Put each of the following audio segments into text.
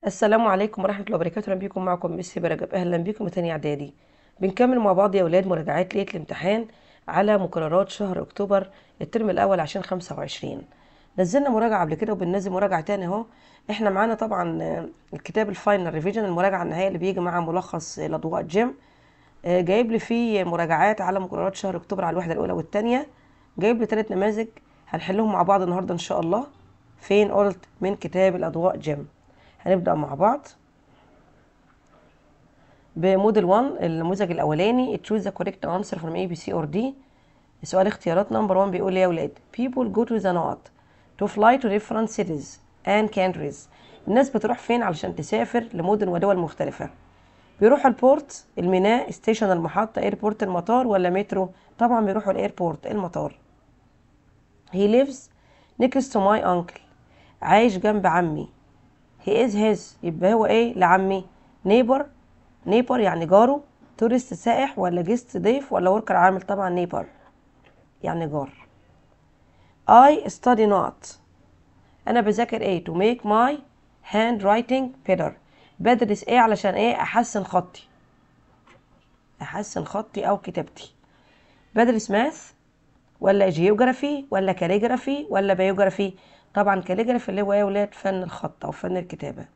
السلام عليكم ورحمة الله وبركاته أهلا بيكم معكم ميسي برجب أهلا بيكم تاني إعدادي بنكمل مع بعض يا أولاد مراجعات ليلة الامتحان على مقررات شهر أكتوبر الترم الأول عشان خمسة وعشرين نزلنا مراجعة قبل كده وبننزل مراجعة تاني أهو إحنا معانا طبعا آه، الكتاب الفاينل ريفيجن المراجعة النهائية اللي بيجي مع ملخص آه، الأضواء جيم آه، جايب لي فيه مراجعات على مقررات شهر أكتوبر على الوحدة الأولى والتانية جايب لي ثلاث نماذج هنحلهم مع بعض النهاردة إن شاء الله فين قلت من كتاب الأضواء جيم هنبدأ مع بعض بموديل 1 النموذج الاولاني choose the correct answer from A B C or D سؤال اختيارات نمبر 1 بيقول لي يا ولاد people go to the north to fly to different cities and countries الناس بتروح فين علشان تسافر لمدن ودول مختلفة بيروحوا البورت الميناء ستيشن المحطة ايربورت المطار ولا مترو طبعا بيروحوا الايربورت المطار he lives next to my uncle عايش جنب عمي he is his يبقى هو ايه لعمي neighbor neighbor يعني جاره تورست سائح ولا جيست ضيف ولا وركر عامل طبعا neighbor يعني جار I study not انا بذاكر ايه to make my handwriting better بدرس ايه علشان ايه احسن خطي احسن خطي او كتابتي بدرس ماث ولا جيوغرافي ولا كاليجرافي ولا بيوجرافي طبعا كاليجرافي اللي هو ايه يا ولاد فن الخط او فن الكتابه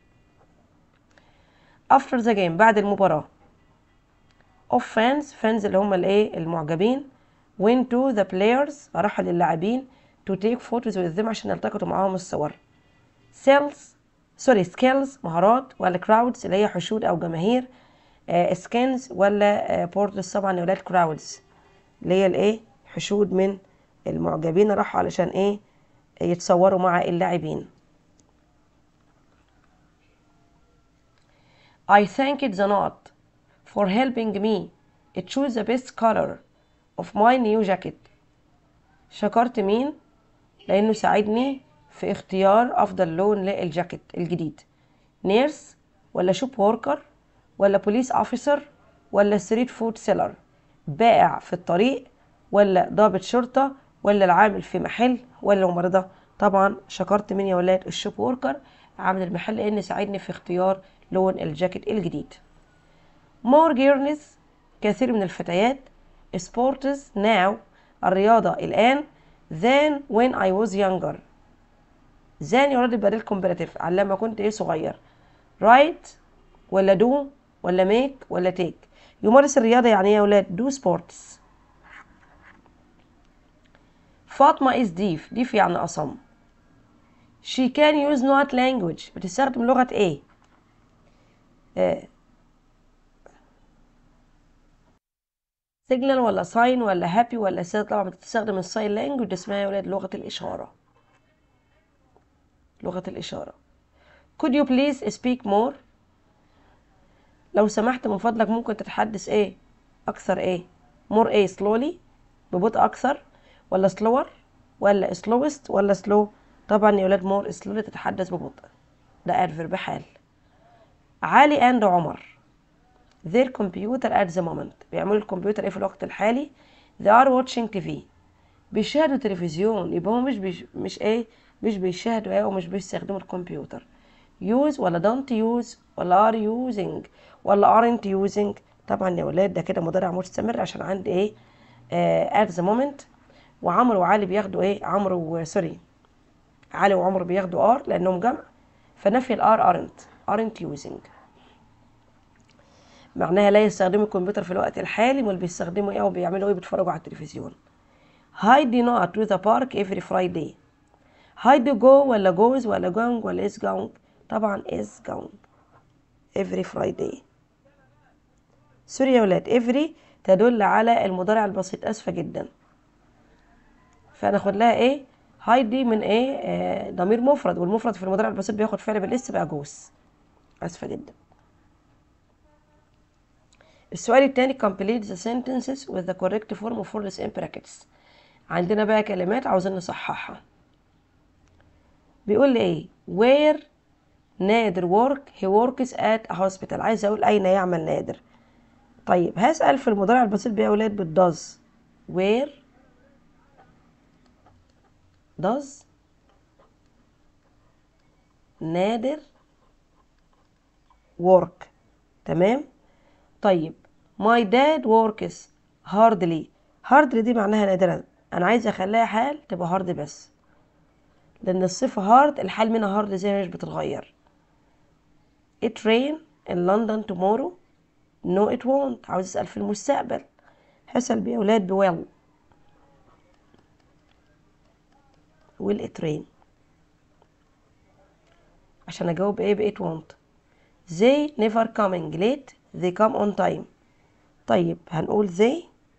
after the game بعد المباراة of fans fans اللي هم الايه المعجبين went to the players راحوا للاعبين to take photos with them عشان يلتقطوا معاهم الصور sales سوري skills مهارات ولا crowds اللي هي حشود او جماهير آه skins ولا آه portals طبعا يا ولاد crowds اللي هي الايه حشود من المعجبين راحوا علشان ايه يتصوروا مع اللاعبين I thanked the knot for helping me choose the best color of my new jacket. شكرت مين؟ لأنه ساعدني في اختيار أفضل لون للجاكيت الجديد. نيرس ولا شوب ووركر ولا بوليس أوفيسر ولا ستريت فود سيلر. بائع في الطريق ولا ضابط شرطة ولا العامل في محل ولا ممرضة. طبعا شكرت مين يا ولاد الشوب ووركر عامل المحل لأن ساعدني في اختيار لون الجاكيت الجديد more girls كثير من الفتيات sports now الرياضة الآن than when I was younger than يراد بدل comparative على لما كنت ايه صغير right ولا do ولا make ولا take يمارس الرياضة يعني ايه يا ولاد do sports فاطمة is deaf deaf يعني أصم she can use not language بتستخدم لغة ايه سيجنال ولا ساين ولا هابي ولا سيد طبعا بتستخدم الساين لانجوج اسمها يا ولاد لغة الإشارة لغة الإشارة could you please speak more لو سمحت من فضلك ممكن تتحدث ايه أكثر ايه more ايه slowly ببطء أكثر ولا slower ولا slowest ولا slow طبعا يا ولاد more slowly تتحدث ببطء ده adverb حال علي اند عمر their computer at the moment بيعملوا الكمبيوتر ايه في الوقت الحالي they are watching TV بيشاهدوا تلفزيون يبقى هم مش بيش مش ايه مش بيشاهدوا ايه ومش بيستخدموا الكمبيوتر use ولا don't use ولا are using ولا aren't using طبعا يا ولاد ده كده مضارع مستمر عشان عندي ايه آه at the moment وعمرو وعلي بياخدوا ايه عمرو و- سوري علي وعمرو بياخدوا ار لانهم جمع فنفي الار aren't aren't using معناها لا يستخدموا الكمبيوتر في الوقت الحالي امال بيستخدموا ايه وبيعملوا ايه بيتفرجوا على التلفزيون هايدي not to the park every Friday هايدي go ولا goes ولا going ولا is going طبعا is going every Friday سوري يا ولاد every تدل على المضارع البسيط اسفه جدا فناخد لها ايه هايدي من ايه آه ضمير مفرد والمفرد في المضارع البسيط بياخد فعل بالاس بقى جوز اسفه جدا السؤال التاني complete the sentences with the correct form of words in brackets عندنا بقى كلمات عاوزين نصححها بيقول لي ايه where نادر work he works at a hospital عايز اقول اين يعمل نادر طيب هسأل في المضارع البسيط بيه يا ولاد بالdoes where does نادر work تمام طيب my dad works hardly hardly دي معناها نادرا انا عايزه اخليها حال تبقى hard بس لان الصفه hard الحال منها hard زي مش بتتغير it rain in London tomorrow no it won't عاوز اسال في المستقبل هسأل بيه اولاد بويل will it rain عشان اجاوب ايه ب it won't they never coming late they come on time طيب هنقول they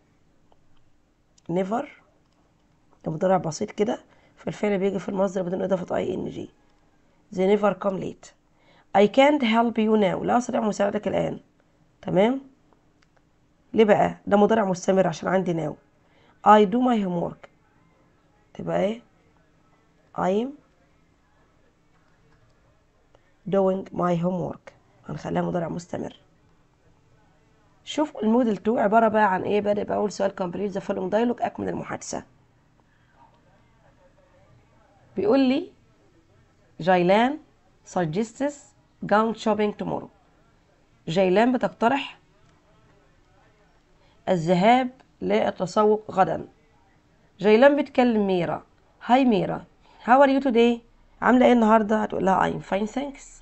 never ده مضارع بسيط كده فالفعل بيجي في المصدر بدون إضافة اي ان جي they never come late I can't help you now لا أستطيع مساعدتك الآن تمام ليه بقى ده مضارع مستمر عشان عندي now I do my homework تبقى ايه I'm doing my homework هنخليها مضارع مستمر شوف الموديل 2 عبارة بقى عن ايه بادئ بأول سؤال complete the following dialogue أكمل المحادثة بيقول لي جايلان suggests going shopping tomorrow جيلان بتقترح الذهاب للتسوق غدا جيلان بتكلم ميرا هاي ميرا how are you today عاملة ايه النهاردة هتقول لها I'm fine thanks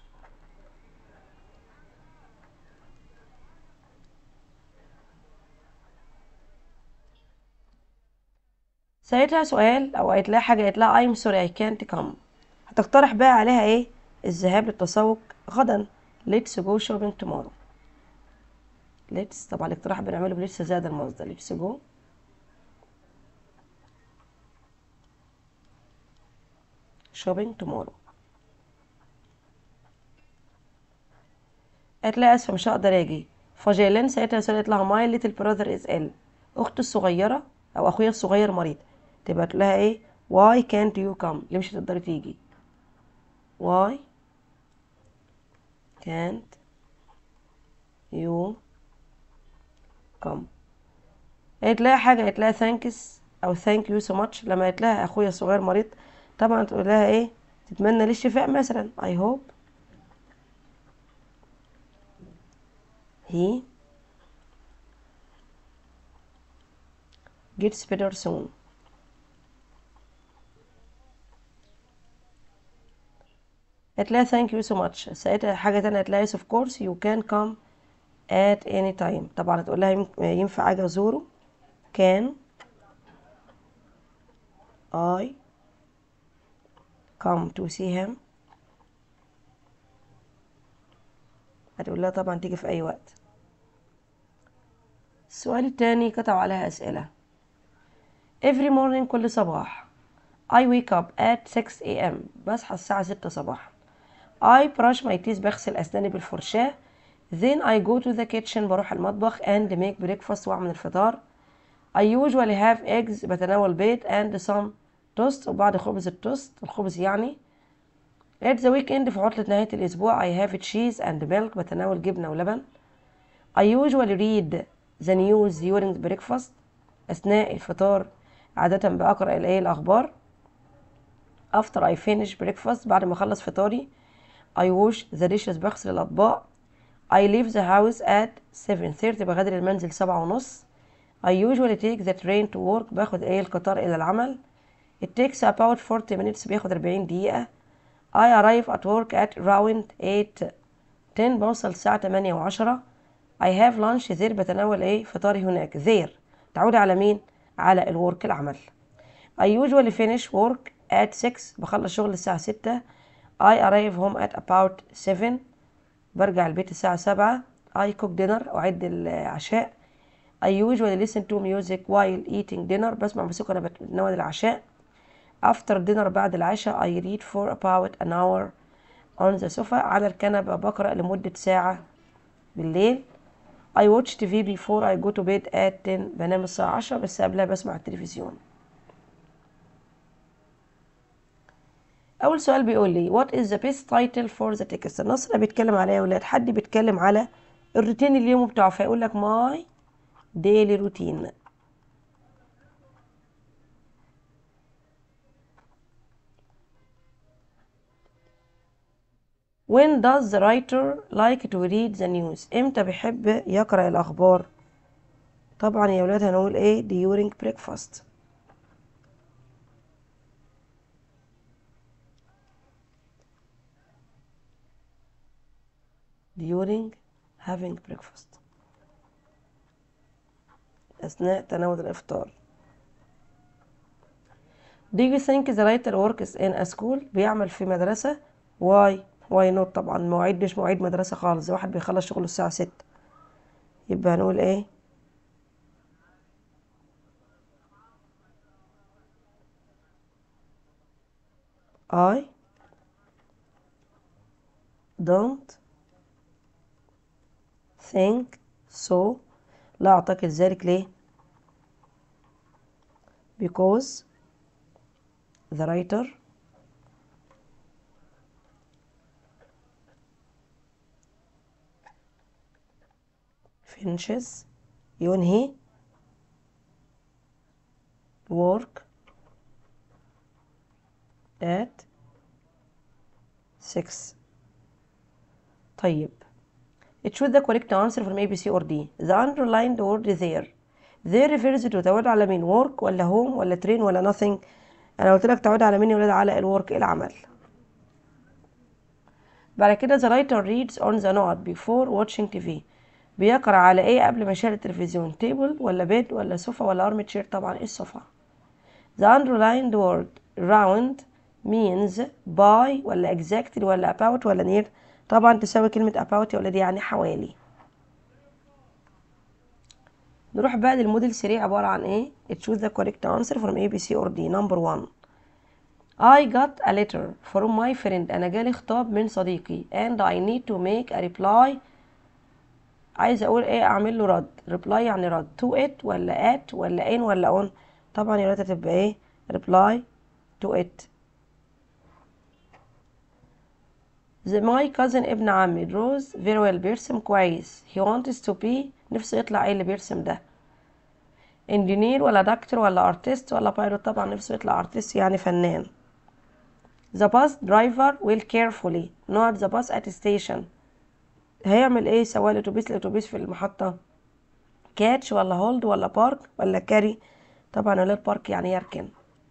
سألتها سؤال أو قالت لها حاجة قالت لها I'm sorry I can't come هتقترح بقى عليها ايه الذهاب للتسوق غدا let's go shopping tomorrow let's طبعا الاقتراح بنعمله بلسه زاد المصدر let's go shopping tomorrow قالت لها اسفه مش هقدر اجي فجيلان ساعتها سألت لها my little brother is ill اختي الصغيره او اخويا الصغير مريض تبقى تقول لها ايه why can't you come ليه مش هتقدري تيجي why can't you come قالت لها حاجة قالت لها thanks أو thank you so much لما قالت لها أخويا الصغير مريض طبعا تقول لها إيه تتمنى لي الشفاء مثلا I hope he gets better soon قالت لها thank you so much ساعتها حاجة تانية قالت لها yes of course you can come at any time طبعا هتقول لها يم- ينفع أجي أزوره can I come to see him هتقول لها طبعا تيجي في أي وقت السؤال التاني كتب عليها أسئلة every morning كل صباح I wake up at 6 a.m. بصحى الساعة 6 صباحا I brush my teeth بغسل أسناني بالفرشاة then I go to the kitchen بروح المطبخ and make breakfast وأعمل الفطار I usually have eggs بتناول بيض and some toast وبعد خبز التوست الخبز يعني at the weekend في عطلة نهاية الأسبوع I have cheese and milk بتناول جبنة ولبن I usually read the news during breakfast أثناء الفطار عادة بقرأ الإيه الأخبار after I finish breakfast بعد ما أخلص فطاري I wash the dishes بغسل الأطباق I leave the house at 7:30 بغادر المنزل سبعة ونص I usually take the train to work باخد ايه القطار إلى العمل It takes about 40 minutes بياخد 40 دقيقة I arrive at work at around 8 10 بوصل الساعة 8 وعشرة I have lunch there بتناول ايه فطاري هناك there تعود على مين؟ على الورك العمل I usually finish work at 6 بخلص شغل الساعة 6 I arrive home at about 7 برجع البيت الساعة 7 I cook dinner أعد العشاء I usually listen to music while eating dinner بسمع موسيقى وأنا بتناول العشاء After dinner بعد العشاء I read for about an hour on the sofa على الكنبة بقرأ لمدة ساعة بالليل I watch TV before I go to bed at 10 بنام الساعة 10 بس قبلها بسمع التلفزيون أول سؤال بيقول لي What is the best title for the text النص اللي بيتكلم عليه يا ولاد حد بيتكلم على الروتين اليومي بتاعه فيقول لك my daily routine when does the writer like to read the news امتى بيحب يقرأ الأخبار طبعا يا ولاد هنقول ايه during breakfast during having breakfast أثناء تناول الإفطار Do you think the writer works in a school بيعمل في مدرسة why why not طبعا مواعيد مش مواعيد مدرسة خالص واحد بيخلص شغله الساعة ستة يبقى هنقول ايه I don't think so لا أعتقد ذلك ليه because the writer finishes ينهي work at 6 طيب choose the correct answer from A, B, C or D the underlined word there there refers to تعود على مين work ولا home ولا train ولا nothing انا قلت لك تعود على مين يا ولاد على الورك العمل بعد كده the writer reads on the note before watching TV بيقرأ على ايه قبل ما يشاهد التلفزيون تيبل ولا بيد ولا سوفا ولا ارم تشير طبعا ايه السوفا the underlined word round means by ولا exactly ولا about ولا near طبعا تساوي كلمة about يا ولادي يعني حوالي نروح بقى للموديل 3 عبارة عن ايه choose the correct answer from A, B, C or D number one I got a letter from my friend أنا جالي خطاب من صديقي and I need to make a reply عايز أقول إيه أعمل له رد reply يعني رد to it ولا at ولا in ولا on طبعا يا ولاد هتبقى إيه reply to it the my cousin ابن عمي draws very well بيرسم كويس he wants to be نفسه يطلع ايه اللي بيرسم ده engineer ولا دكتور ولا artist ولا pilot طبعا نفسه يطلع artist يعني فنان the bus driver will carefully not the bus at station هيعمل ايه سواق الاتوبيس الاتوبيس في المحطة كاتش ولا هولد ولا بارك ولا كاري طبعا ولا بارك يعني يركن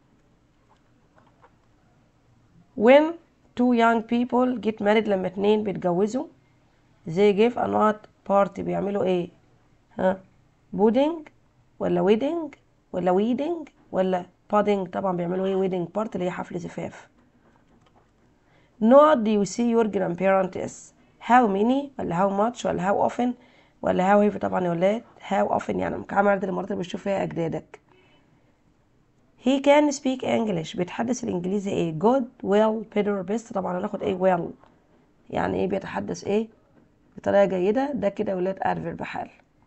when two young people get married لما اتنين بيتجوزوا they give a not party بيعملوا ايه ها بودنج ولا ويدنج ولا ويدنج ولا بادنج طبعا بيعملوا ايه ويدنج بارت اللي هي حفل زفاف not do you see your grandparents how many ولا how much ولا how often ولا how heavy طبعا يا ولاد how often يعني كم عدد المرات اللي بتشوف فيها اجدادك he can speak English بيتحدث الانجليزي ايه good well better best طبعا هناخد ايه well يعني ايه بيتحدث ايه بطريقة جيدة ده كده يا ولاد adverb بحال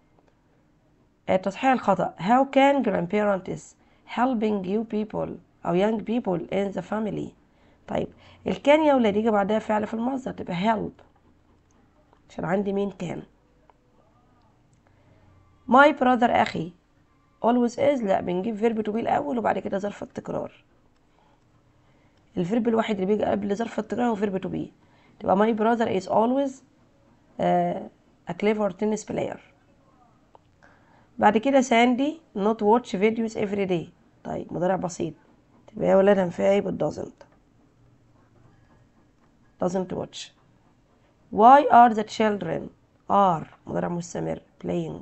تصحيح الخطأ how can grandparents helping you people أو young people in the family طيب الكان يا ولاد يجي بعدها فعل في المصدر تبقى help عشان عندي مين كان my brother أخي always is لا بنجيب فيرب تو بي الأول وبعد كده ظرف التكرار الفيرب الوحيد اللي بيجي قبل ظرف التكرار هو فيرب تو بي تبقى my brother is always uh, a clever tennis player بعد كده ساندي not watch videos every day طيب مضارع بسيط تبقى يا ولاد هنفيها ايه بال doesn't doesn't watch why are the children are مضارع مستمر playing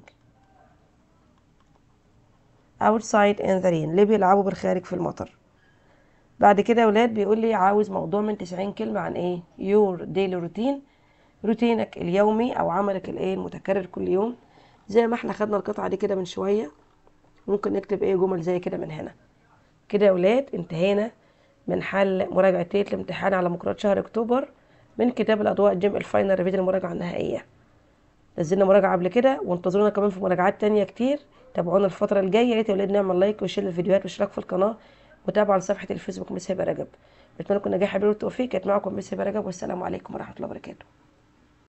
outside in the rain ليه بيلعبوا بالخارج في المطر بعد كده يا ولاد بيقول لي عاوز موضوع من 90 كلمة عن ايه your daily routine روتينك اليومي او عملك الايه المتكرر كل يوم زي ما احنا خدنا القطعة دي كده من شوية ممكن نكتب ايه جمل زي كده من هنا كده يا ولاد انتهينا من حل مراجعة ليلة الامتحان على مقررات شهر اكتوبر من كتاب الاضواء جيم الفاينل ريفيجن المراجعة النهائية نزلنا مراجعة قبل كده وانتظرونا كمان في مراجعات تانية كتير تابعونا الفترة الجاية يا ريت يا ولاد نعمل لايك وشير الفيديوهات واشتراك في القناة وتابعوا على صفحة الفيسبوك مس هبة رجب بتمنى لكم نجاح حبيبي والتوفيق كانت معكم مس هبة رجب والسلام عليكم ورحمة الله وبركاته